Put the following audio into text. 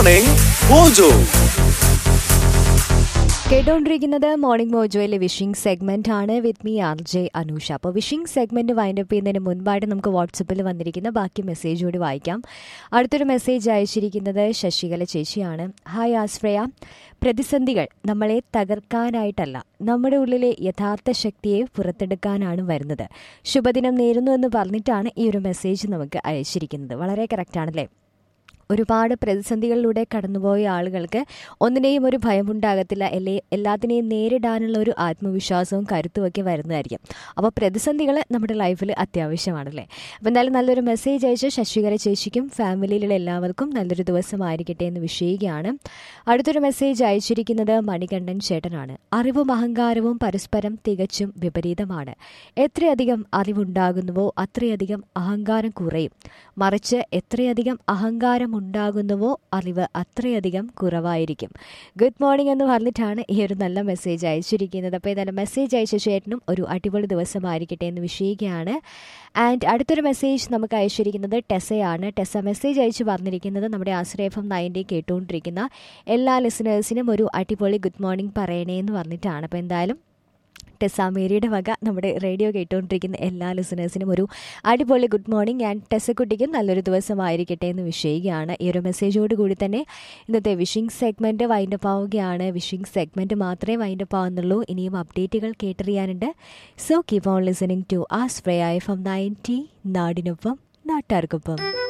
morning Mojo കേട്ടുകൊണ്ടിരിക്കുന്നത് morning മോജോയിലെ wishing segment ആണ് with me R J Anusha അപ്പോൾ വിഷിംഗ് സെഗ്മെന്റ് വൈൻഡപ്പ് ചെയ്യുന്നതിന് മുൻപായിട്ട് നമുക്ക് വാട്സപ്പിൽ വന്നിരിക്കുന്ന ബാക്കി മെസ്സേജ് കൂടി വായിക്കാം അടുത്തൊരു മെസ്സേജ് അയച്ചിരിക്കുന്നത് ശശികല ചേച്ചിയാണ് ഹായ് ആശ്രയ പ്രതിസന്ധികൾ നമ്മളെ തകർക്കാനായിട്ടല്ല നമ്മുടെ ഉള്ളിലെ യഥാർത്ഥ ശക്തിയെ പുറത്തെടുക്കാനാണ് വരുന്നത് ശുഭദിനം നേരുന്നു എന്ന് പറഞ്ഞിട്ടാണ് ഈ ഒരു മെസ്സേജ് നമുക്ക് അയച്ചിരിക്കുന്നത് വളരെ കറക്റ്റാണല്ലേ ഒരുപാട് പ്രതിസന്ധികളിലൂടെ കടന്നുപോയ ആളുകൾക്ക് ഒന്നിനെയും ഒരു ഭയമുണ്ടാകത്തില്ല അല്ലെ എല്ലാത്തിനെയും നേരിടാനുള്ള ഒരു ആത്മവിശ്വാസവും കരുത്തുമൊക്കെ വരുന്നതായിരിക്കും അപ്പോൾ പ്രതിസന്ധികൾ നമ്മുടെ ലൈഫിൽ അത്യാവശ്യമാണല്ലേ അപ്പോൾ എന്തായാലും നല്ലൊരു മെസ്സേജ് അയച്ച് ശശികല ചേച്ചിക്കും ഫാമിലിയിലുള്ള എല്ലാവർക്കും നല്ലൊരു ദിവസമായിരിക്കട്ടെ എന്ന് വിഷയിക്കുകയാണ് അടുത്തൊരു മെസ്സേജ് അയച്ചിരിക്കുന്നത് മണികണ്ഠൻ ചേട്ടനാണ് അറിവും അഹങ്കാരവും പരസ്പരം തികച്ചും വിപരീതമാണ് എത്രയധികം അറിവുണ്ടാകുന്നുവോ അത്രയധികം അഹങ്കാരം കുറയും മറിച്ച് എത്രയധികം അഹങ്കാരം ഉണ്ടാകുന്നുവോ അറിവ് അത്രയധികം കുറവായിരിക്കും ഗുഡ് മോർണിംഗ് എന്ന് പറഞ്ഞിട്ടാണ് ഈ ഒരു നല്ല മെസ്സേജ് അയച്ചിരിക്കുന്നത് അപ്പോൾ ഏതായാലും മെസ്സേജ് അയച്ച ചേട്ടനും ഒരു അടിപൊളി ദിവസമായിരിക്കട്ടെ എന്ന് വിഷയിക്കുകയാണ് ആൻഡ് അടുത്തൊരു മെസ്സേജ് നമുക്ക് അയച്ചിരിക്കുന്നത് ടെസയാണ് ടെസ മെസ്സേജ് അയച്ച് പറഞ്ഞിരിക്കുന്നത് നമ്മുടെ ആശ്രയഫം നയൻറ്റി കേട്ടുകൊണ്ടിരിക്കുന്ന എല്ലാ ലിസണേഴ്സിനും ഒരു അടിപൊളി ഗുഡ് മോർണിംഗ് പറയണേ എന്ന് പറഞ്ഞിട്ടാണ് അപ്പോൾ എന്തായാലും ടെസ മേരിയുടെ വക നമ്മുടെ റേഡിയോ കേട്ടുകൊണ്ടിരിക്കുന്ന എല്ലാ ലിസണേഴ്സിനും ഒരു അടിപൊളി ഗുഡ് മോർണിംഗ് ആൻഡ് ടെസക്കുട്ടിക്കും നല്ലൊരു ദിവസമായിരിക്കട്ടെ എന്ന് വിഷയിക്കുകയാണ് ഈ ഒരു മെസ്സേജോട് കൂടി തന്നെ ഇന്നത്തെ വിഷിംഗ് സെഗ്മെൻറ്റ് വൈൻഡപ്പ് ആവുകയാണ് വിഷിംഗ് സെഗ്മെൻറ്റ് മാത്രമേ വൈൻഡപ്പ് ആവുന്നുള്ളൂ ഇനിയും അപ്ഡേറ്റുകൾ കേട്ടറിയാനുണ്ട് so keep on listening to ആ സ്പ്രേ ഐ ഫ്രം നയൻറ്റി നാടിനൊപ്പം നാട്ടാർക്കൊപ്പം